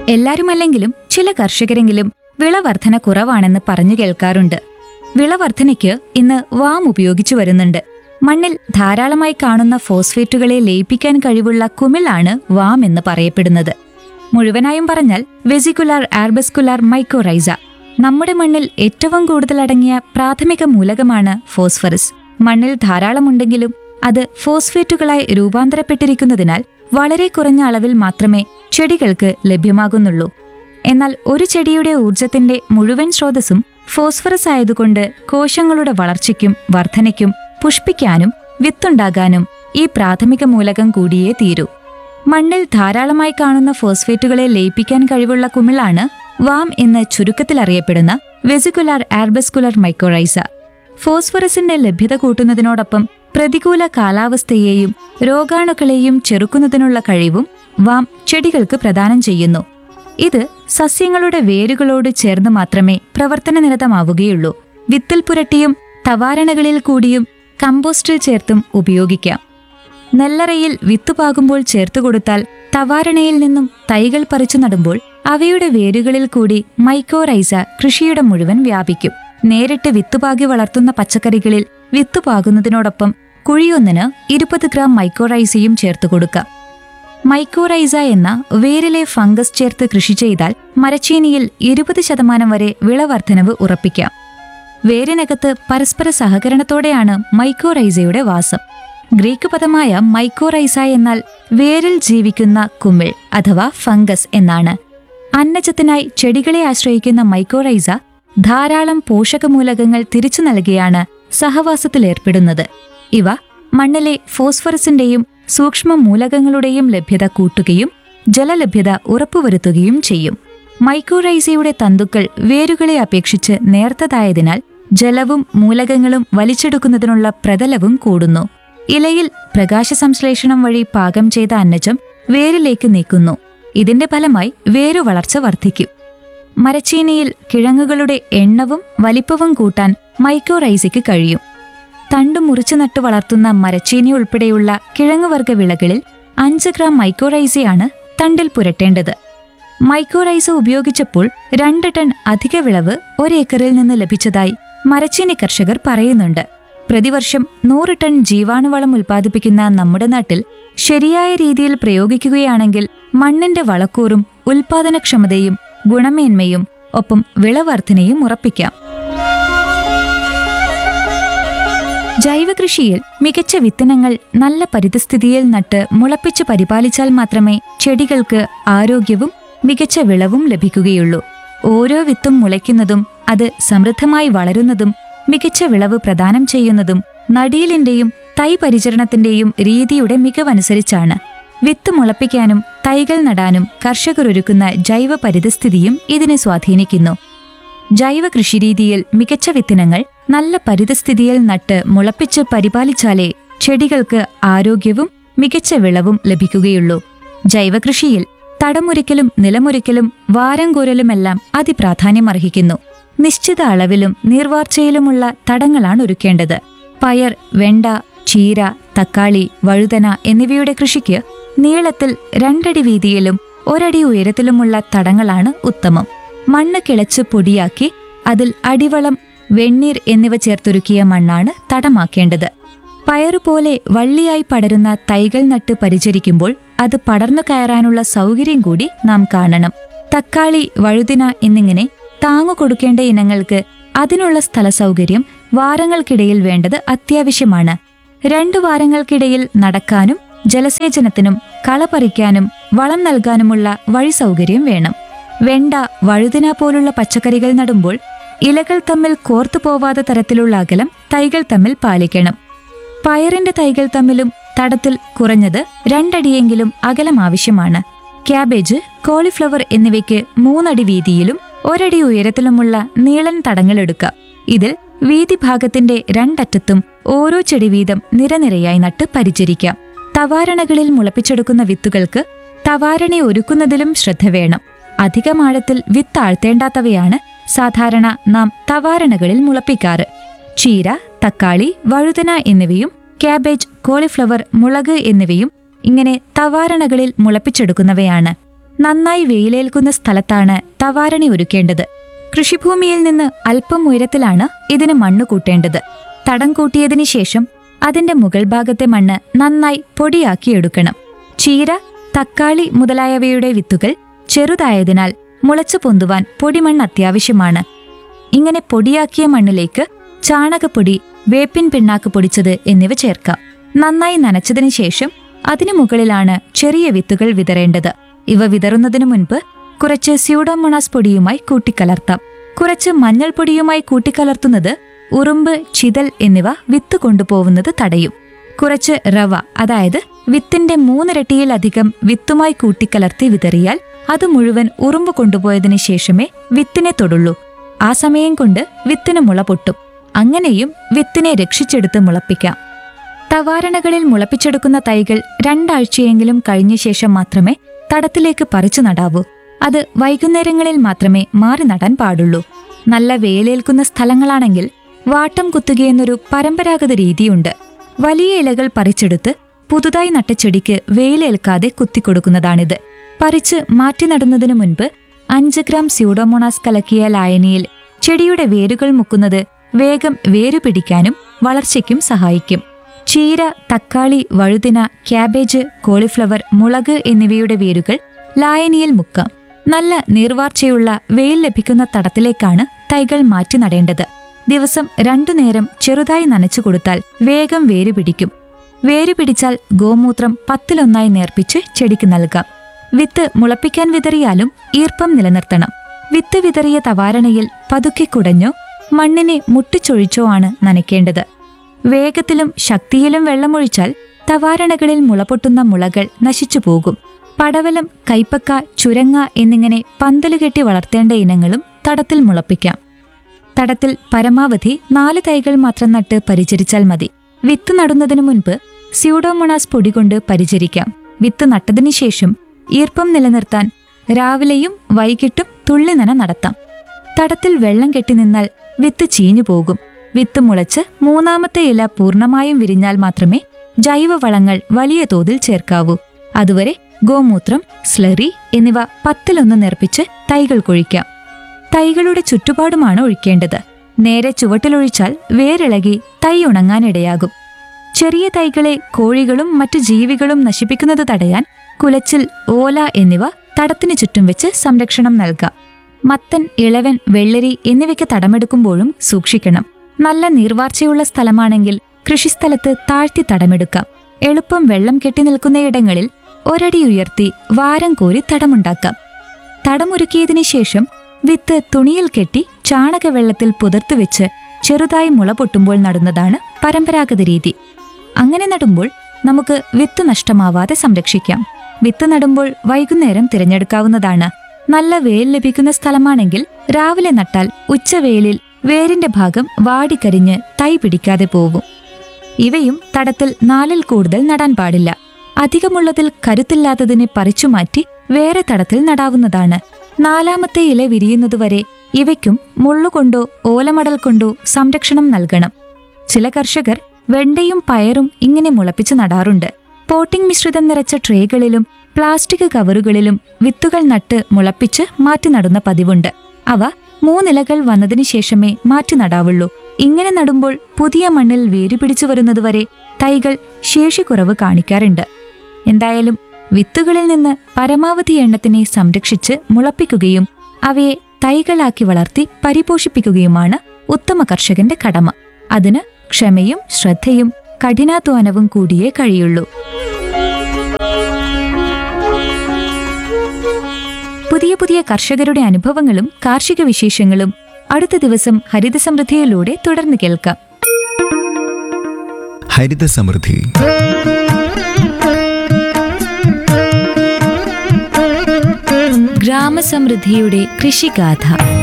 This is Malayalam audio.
എല്ലാരുമല്ലെങ്കിലും ചില കർഷകരെങ്കിലും വിളവർധന കുറവാണെന്ന് പറഞ്ഞു കേൾക്കാറുണ്ട് വിളവർധനയ്ക്ക് ഇന്ന് വാം ഉപയോഗിച്ചു വരുന്നുണ്ട് മണ്ണിൽ ധാരാളമായി കാണുന്ന ഫോസ്ഫേറ്റുകളെ ലയിപ്പിക്കാൻ കഴിവുള്ള കുമിളാണ് വാം എന്ന് പറയപ്പെടുന്നത് മുഴുവനായും പറഞ്ഞാൽ വെസിക്കുലാർ ആർബസ്കുലാർ മൈക്കോറൈസ നമ്മുടെ മണ്ണിൽ ഏറ്റവും കൂടുതൽ അടങ്ങിയ പ്രാഥമിക മൂലകമാണ് ഫോസ്ഫറസ് മണ്ണിൽ ധാരാളമുണ്ടെങ്കിലും അത് ഫോസ്ഫേറ്റുകളായി രൂപാന്തരപ്പെട്ടിരിക്കുന്നതിനാൽ വളരെ കുറഞ്ഞ അളവിൽ മാത്രമേ ചെടികൾക്ക് ലഭ്യമാകുന്നുള്ളൂ എന്നാൽ ഒരു ചെടിയുടെ ഊർജത്തിന്റെ മുഴുവൻ സ്രോതസ്സും ഫോസ്ഫറസ് ആയതുകൊണ്ട് കോശങ്ങളുടെ വളർച്ചയ്ക്കും വർധനയ്ക്കും പുഷ്പിക്കാനും വിത്തുണ്ടാകാനും ഈ പ്രാഥമിക മൂലകം കൂടിയേ തീരൂ മണ്ണിൽ ധാരാളമായി കാണുന്ന ഫോസ്ഫേറ്റുകളെ ലയിപ്പിക്കാൻ കഴിവുള്ള കുമിളാണ് വാം എന്ന് ചുരുക്കത്തിൽ അറിയപ്പെടുന്ന വെസിക്കുലാർ ആർബസ്കുലർ മൈക്കോറൈസ ഫോസ്ഫറസിന്റെ ലഭ്യത കൂട്ടുന്നതിനോടൊപ്പം പ്രതികൂല കാലാവസ്ഥയെയും രോഗാണുക്കളെയും ചെറുക്കുന്നതിനുള്ള കഴിവും വാം ചെടികൾക്ക് പ്രദാനം ചെയ്യുന്നു ഇത് സസ്യങ്ങളുടെ വേരുകളോട് ചേർന്ന് മാത്രമേ പ്രവർത്തനനിരതമാവുകയുള്ളൂ വിത്തിൽ പുരട്ടിയും തവാരണകളിൽ കൂടിയും കമ്പോസ്റ്റിൽ ചേർത്തും ഉപയോഗിക്കാം നെല്ലറയിൽ വിത്തുപാകുമ്പോൾ ചേർത്തു കൊടുത്താൽ തവാരണയിൽ നിന്നും തൈകൾ പറിച്ചു നടുമ്പോൾ അവയുടെ വേരുകളിൽ കൂടി മൈക്കോറൈസ കൃഷിയുടെ മുഴുവൻ വ്യാപിക്കും നേരിട്ട് വിത്തുപാകി വളർത്തുന്ന പച്ചക്കറികളിൽ വിത്തുപാകുന്നതിനോടൊപ്പം കുഴിയൊന്നിന് ഇരുപത് ഗ്രാം മൈക്കോറൈസയും ചേർത്ത് കൊടുക്കാം മൈക്കോറൈസ എന്ന വേരിലെ ഫംഗസ് ചേർത്ത് കൃഷി ചെയ്താൽ മരച്ചീനിയിൽ ഇരുപത് ശതമാനം വരെ വിളവർദ്ധനവ് ഉറപ്പിക്കാം വേരിനകത്ത് പരസ്പര സഹകരണത്തോടെയാണ് മൈക്കോറൈസയുടെ വാസം ഗ്രീക്ക് പദമായ മൈക്കോറൈസ എന്നാൽ വേരിൽ ജീവിക്കുന്ന കുമിൾ അഥവാ ഫംഗസ് എന്നാണ് അന്നജത്തിനായി ചെടികളെ ആശ്രയിക്കുന്ന മൈക്കോറൈസ ധാരാളം പോഷകമൂലകങ്ങൾ തിരിച്ചു നൽകിയാണ് സഹവാസത്തിലേർപ്പെടുന്നത് ഇവ മണ്ണിലെ ഫോസ്ഫറസിന്റെയും സൂക്ഷ്മ മൂലകങ്ങളുടെയും ലഭ്യത കൂട്ടുകയും ജലലഭ്യത ഉറപ്പുവരുത്തുകയും ചെയ്യും മൈക്കോറൈസയുടെ തന്തുക്കൾ വേരുകളെ അപേക്ഷിച്ച് നേർത്തതായതിനാൽ ജലവും മൂലകങ്ങളും വലിച്ചെടുക്കുന്നതിനുള്ള പ്രതലവും കൂടുന്നു ഇലയിൽ പ്രകാശ സംശ്ലേഷണം വഴി പാകം ചെയ്ത അന്നജം വേരിലേക്ക് നീക്കുന്നു ഇതിന്റെ ഫലമായി വേരു വളർച്ച വർദ്ധിക്കും മരച്ചീനിയിൽ കിഴങ്ങുകളുടെ എണ്ണവും വലിപ്പവും കൂട്ടാൻ മൈക്കോറൈസയ്ക്ക് കഴിയും തണ്ടു മുറിച്ചു നട്ടു വളർത്തുന്ന മരച്ചീനി ഉൾപ്പെടെയുള്ള കിഴങ്ങുവർഗ വിളകളിൽ അഞ്ച് ഗ്രാം മൈക്കോറൈസയാണ് തണ്ടിൽ പുരട്ടേണ്ടത് മൈക്കോറൈസ ഉപയോഗിച്ചപ്പോൾ രണ്ട് ടൺ അധിക വിളവ് ഒരേക്കറിൽ നിന്ന് ലഭിച്ചതായി മരച്ചീനി കർഷകർ പറയുന്നുണ്ട് പ്രതിവർഷം നൂറ് ടൺ ജീവാണുവളം ഉൽപ്പാദിപ്പിക്കുന്ന നമ്മുടെ നാട്ടിൽ ശരിയായ രീതിയിൽ പ്രയോഗിക്കുകയാണെങ്കിൽ മണ്ണിന്റെ വളക്കൂറും ഉൽപാദനക്ഷമതയും ഗുണമേന്മയും ഒപ്പം വിളവർധനയും ഉറപ്പിക്കാം ജൈവകൃഷിയിൽ മികച്ച വിത്തനങ്ങൾ നല്ല പരിതസ്ഥിതിയിൽ നട്ട് മുളപ്പിച്ച് പരിപാലിച്ചാൽ മാത്രമേ ചെടികൾക്ക് ആരോഗ്യവും മികച്ച വിളവും ലഭിക്കുകയുള്ളൂ ഓരോ വിത്തും മുളയ്ക്കുന്നതും അത് സമൃദ്ധമായി വളരുന്നതും മികച്ച വിളവ് പ്രദാനം ചെയ്യുന്നതും നടീലിന്റെയും തൈ പരിചരണത്തിന്റെയും രീതിയുടെ മികവനുസരിച്ചാണ് വിത്ത് മുളപ്പിക്കാനും തൈകൾ നടാനും കർഷകർ ഒരുക്കുന്ന ജൈവ പരിതസ്ഥിതിയും ഇതിനെ സ്വാധീനിക്കുന്നു ജൈവ കൃഷിരീതിയിൽ മികച്ച വിത്തിനങ്ങൾ നല്ല പരിതസ്ഥിതിയിൽ നട്ട് മുളപ്പിച്ച് പരിപാലിച്ചാലേ ചെടികൾക്ക് ആരോഗ്യവും മികച്ച വിളവും ലഭിക്കുകയുള്ളൂ ജൈവകൃഷിയിൽ തടമൊരുക്കലും നിലമൊരുക്കലും വാരം കോരലുമെല്ലാം അതിപ്രാധാന്യമർഹിക്കുന്നു നിശ്ചിത അളവിലും നീർവാർച്ചയിലുമുള്ള തടങ്ങളാണ് ഒരുക്കേണ്ടത് പയർ വെണ്ട ചീര തക്കാളി വഴുതന എന്നിവയുടെ കൃഷിക്ക് നീളത്തിൽ രണ്ടടി വീതിയിലും ഒരടി ഉയരത്തിലുമുള്ള തടങ്ങളാണ് ഉത്തമം മണ്ണ് കിളച്ച് പൊടിയാക്കി അതിൽ അടിവളം വെണ്ണീർ എന്നിവ ചേർത്തൊരുക്കിയ മണ്ണാണ് തടമാക്കേണ്ടത് പയറുപോലെ വള്ളിയായി പടരുന്ന തൈകൾ നട്ട് പരിചരിക്കുമ്പോൾ അത് പടർന്നു കയറാനുള്ള സൗകര്യം കൂടി നാം കാണണം തക്കാളി വഴുതിന എന്നിങ്ങനെ താങ്ങു കൊടുക്കേണ്ട ഇനങ്ങൾക്ക് അതിനുള്ള സ്ഥല സൗകര്യം വാരങ്ങൾക്കിടയിൽ വേണ്ടത് അത്യാവശ്യമാണ് രണ്ടു വാരങ്ങൾക്കിടയിൽ നടക്കാനും ജലസേചനത്തിനും കള പറിക്കാനും വളം നൽകാനുമുള്ള വഴി സൗകര്യം വേണം വെണ്ട വഴുതിന പോലുള്ള പച്ചക്കറികൾ നടുമ്പോൾ ഇലകൾ തമ്മിൽ കോർത്തു പോവാത്ത തരത്തിലുള്ള അകലം തൈകൾ തമ്മിൽ പാലിക്കണം പയറിന്റെ തൈകൾ തമ്മിലും തടത്തിൽ കുറഞ്ഞത് രണ്ടടിയെങ്കിലും അകലം ആവശ്യമാണ് ക്യാബേജ് കോളിഫ്ലവർ എന്നിവയ്ക്ക് മൂന്നടി വീതിയിലും ഒരടി ഉയരത്തിലുമുള്ള നീളൻ തടങ്ങളെടുക്കാം ഇതിൽ വീതി ഭാഗത്തിന്റെ രണ്ടറ്റത്തും ഓരോ ചെടി വീതം നിരനിരയായി നട്ട് പരിചരിക്കാം തവാരണകളിൽ മുളപ്പിച്ചെടുക്കുന്ന വിത്തുകൾക്ക് തവാരണി ഒരുക്കുന്നതിലും ശ്രദ്ധ വേണം അധികം ആഴത്തിൽ വിത്താഴ്ത്തേണ്ടാത്തവയാണ് സാധാരണ നാം തവാരണകളിൽ മുളപ്പിക്കാറ് ചീര തക്കാളി വഴുതന എന്നിവയും ക്യാബേജ് കോളിഫ്ലവർ മുളക് എന്നിവയും ഇങ്ങനെ തവാരണകളിൽ മുളപ്പിച്ചെടുക്കുന്നവയാണ് നന്നായി വെയിലേൽക്കുന്ന സ്ഥലത്താണ് തവാരണി ഒരുക്കേണ്ടത് കൃഷിഭൂമിയിൽ നിന്ന് അല്പം ഉയരത്തിലാണ് ഇതിന് മണ്ണ് കൂട്ടേണ്ടത് തടം കൂട്ടിയതിനു ശേഷം അതിന്റെ മുകൾ ഭാഗത്തെ മണ്ണ് നന്നായി പൊടിയാക്കിയെടുക്കണം ചീര തക്കാളി മുതലായവയുടെ വിത്തുകൾ ചെറുതായതിനാൽ മുളച്ചു പൊന്തുവാൻ പൊടിമണ്ണ് അത്യാവശ്യമാണ് ഇങ്ങനെ പൊടിയാക്കിയ മണ്ണിലേക്ക് ചാണകപ്പൊടി വേപ്പിൻ പിണ്ണാക്ക് പൊടിച്ചത് എന്നിവ ചേർക്കാം നന്നായി നനച്ചതിനു ശേഷം അതിനു മുകളിലാണ് ചെറിയ വിത്തുകൾ വിതറേണ്ടത് ഇവ വിതറുന്നതിനു മുൻപ് കുറച്ച് സ്യൂഡോമോണാസ് പൊടിയുമായി കൂട്ടിക്കലർത്താം കുറച്ച് മഞ്ഞൾപ്പൊടിയുമായി കൂട്ടിക്കലർത്തുന്നത് ഉറുമ്പ് ചിതൽ എന്നിവ വിത്ത് കൊണ്ടുപോകുന്നത് തടയും കുറച്ച് റവ അതായത് വിത്തിന്റെ മൂന്നിരട്ടിയിലധികം വിത്തുമായി കൂട്ടിക്കലർത്തി വിതറിയാൽ അത് മുഴുവൻ ഉറുമ്പ് കൊണ്ടുപോയതിനു ശേഷമേ വിത്തിനെ തൊടുള്ളൂ ആ സമയം കൊണ്ട് വിത്തിന് മുള പൊട്ടും അങ്ങനെയും വിത്തിനെ രക്ഷിച്ചെടുത്ത് മുളപ്പിക്കാം തവാരണകളിൽ മുളപ്പിച്ചെടുക്കുന്ന തൈകൾ രണ്ടാഴ്ചയെങ്കിലും കഴിഞ്ഞ ശേഷം മാത്രമേ തടത്തിലേക്ക് പറിച്ചു നടാവൂ അത് വൈകുന്നേരങ്ങളിൽ മാത്രമേ മാറി നടാൻ പാടുള്ളൂ നല്ല വേലേൽക്കുന്ന സ്ഥലങ്ങളാണെങ്കിൽ വാട്ടം കുത്തുകയെന്നൊരു പരമ്പരാഗത രീതിയുണ്ട് വലിയ ഇലകൾ പറിച്ചെടുത്ത് പുതുതായി നട്ട ചെടിക്ക് വെയിലേൽക്കാതെ കുത്തിക്കൊടുക്കുന്നതാണിത് പറിച്ച് മാറ്റി നടുന്നതിനു മുൻപ് അഞ്ച് ഗ്രാം സ്യൂഡോമോണാസ് കലക്കിയ ലായനിയിൽ ചെടിയുടെ വേരുകൾ മുക്കുന്നത് വേഗം വേരു പിടിക്കാനും വളർച്ചയ്ക്കും സഹായിക്കും ചീര തക്കാളി വഴുതിന ക്യാബേജ് കോളിഫ്ലവർ മുളക് എന്നിവയുടെ വേരുകൾ ലായനിയിൽ മുക്കാം നല്ല നീർവാർച്ചയുള്ള വെയിൽ ലഭിക്കുന്ന തടത്തിലേക്കാണ് തൈകൾ മാറ്റി നടേണ്ടത് ദിവസം രണ്ടു നേരം ചെറുതായി നനച്ചു കൊടുത്താൽ വേഗം വേര് പിടിക്കും വേര് പിടിച്ചാൽ ഗോമൂത്രം പത്തിലൊന്നായി നേർപ്പിച്ച് ചെടിക്ക് നൽകാം വിത്ത് മുളപ്പിക്കാൻ വിതറിയാലും ഈർപ്പം നിലനിർത്തണം വിത്ത് വിതറിയ തവാരണയിൽ പതുക്കെ കുടഞ്ഞോ മണ്ണിനെ മുട്ടിച്ചൊഴിച്ചോ ആണ് നനയ്ക്കേണ്ടത് വേഗത്തിലും ശക്തിയിലും വെള്ളമൊഴിച്ചാൽ തവാരണകളിൽ മുളപൊട്ടുന്ന മുളകൾ നശിച്ചു പോകും പടവലം കൈപ്പക്ക ചുരങ്ങ എന്നിങ്ങനെ പന്തലുകെട്ടി വളർത്തേണ്ട ഇനങ്ങളും തടത്തിൽ മുളപ്പിക്കാം തടത്തിൽ പരമാവധി നാല് തൈകൾ മാത്രം നട്ട് പരിചരിച്ചാൽ മതി വിത്ത് നടുന്നതിനു മുൻപ് സ്യൂഡോമോണാസ് പൊടി കൊണ്ട് പരിചരിക്കാം വിത്ത് നട്ടതിനു ശേഷം ഈർപ്പം നിലനിർത്താൻ രാവിലെയും വൈകിട്ടും തുള്ളിനന നടത്താം തടത്തിൽ വെള്ളം കെട്ടി നിന്നാൽ വിത്ത് ചീഞ്ഞു പോകും വിത്ത് മുളച്ച് മൂന്നാമത്തെ ഇല പൂർണ്ണമായും വിരിഞ്ഞാൽ മാത്രമേ ജൈവവളങ്ങൾ വലിയ തോതിൽ ചേർക്കാവൂ അതുവരെ ഗോമൂത്രം സ്ലറി എന്നിവ പത്തിലൊന്ന് നേർപ്പിച്ച് തൈകൾ കൊഴിക്കാം തൈകളുടെ ചുറ്റുപാടുമാണ് ഒഴിക്കേണ്ടത് നേരെ ചുവട്ടിലൊഴിച്ചാൽ വേരിളകി തൈ ഉണങ്ങാനിടയാകും ചെറിയ തൈകളെ കോഴികളും മറ്റു ജീവികളും നശിപ്പിക്കുന്നത് തടയാൻ കുലച്ചിൽ ഓല എന്നിവ തടത്തിനു ചുറ്റും വെച്ച് സംരക്ഷണം നൽകാം മത്തൻ ഇളവൻ വെള്ളരി എന്നിവയ്ക്ക് തടമെടുക്കുമ്പോഴും സൂക്ഷിക്കണം നല്ല നീർവാർച്ചയുള്ള സ്ഥലമാണെങ്കിൽ കൃഷിസ്ഥലത്ത് താഴ്ത്തി തടമെടുക്കാം എളുപ്പം വെള്ളം കെട്ടി നിൽക്കുന്നയിടങ്ങളിൽ ഒരടി ഉയർത്തി വാരം കോരി തടമുണ്ടാക്കാം തടമൊരുക്കിയതിനു ശേഷം വിത്ത് തുണിയിൽ കെട്ടി ചാണകവെള്ളത്തിൽ പുതർത്തു വെച്ച് ചെറുതായി മുള പൊട്ടുമ്പോൾ നടുന്നതാണ് പരമ്പരാഗത രീതി അങ്ങനെ നടുമ്പോൾ നമുക്ക് വിത്ത് നഷ്ടമാവാതെ സംരക്ഷിക്കാം വിത്ത് നടുമ്പോൾ വൈകുന്നേരം തിരഞ്ഞെടുക്കാവുന്നതാണ് നല്ല വെയിൽ ലഭിക്കുന്ന സ്ഥലമാണെങ്കിൽ രാവിലെ നട്ടാൽ ഉച്ചവെയിലിൽ വേരിന്റെ ഭാഗം വാടിക്കരിഞ്ഞ് തൈ പിടിക്കാതെ പോകും ഇവയും തടത്തിൽ നാലിൽ കൂടുതൽ നടാൻ പാടില്ല അധികമുള്ളതിൽ കരുത്തില്ലാത്തതിനെ പറിച്ചുമാറ്റി വേറെ തടത്തിൽ നടാവുന്നതാണ് നാലാമത്തെ ഇല വിരിയുന്നതുവരെ ഇവയ്ക്കും മുള്ളുകൊണ്ടോ ഓലമടൽ കൊണ്ടോ സംരക്ഷണം നൽകണം ചില കർഷകർ വെണ്ടയും പയറും ഇങ്ങനെ മുളപ്പിച്ച് നടാറുണ്ട് പോട്ടിംഗ് മിശ്രിതം നിറച്ച ട്രേകളിലും പ്ലാസ്റ്റിക് കവറുകളിലും വിത്തുകൾ നട്ട് മുളപ്പിച്ച് മാറ്റി നടുന്ന പതിവുണ്ട് അവ മൂന്നിലകൾ വന്നതിനു ശേഷമേ മാറ്റി നടാവുള്ളൂ ഇങ്ങനെ നടുമ്പോൾ പുതിയ മണ്ണിൽ വേരുപിടിച്ചു വരുന്നതുവരെ തൈകൾ ശേഷിക്കുറവ് കാണിക്കാറുണ്ട് എന്തായാലും വിത്തുകളിൽ നിന്ന് പരമാവധി എണ്ണത്തിനെ സംരക്ഷിച്ച് മുളപ്പിക്കുകയും അവയെ തൈകളാക്കി വളർത്തി പരിപോഷിപ്പിക്കുകയുമാണ് ഉത്തമ കർഷകന്റെ കടമ അതിന് ക്ഷമയും ശ്രദ്ധയും കഠിനാധ്വാനവും കൂടിയേ കഴിയുള്ളൂ പുതിയ പുതിയ കർഷകരുടെ അനുഭവങ്ങളും കാർഷിക വിശേഷങ്ങളും അടുത്ത ദിവസം ഹരിത സമൃദ്ധിയിലൂടെ തുടർന്ന് കേൾക്കാം ഹരിത സമൃദ്ധി ഗ്രാമസമൃദ്ധിയുടെ കൃഷിഗാഥ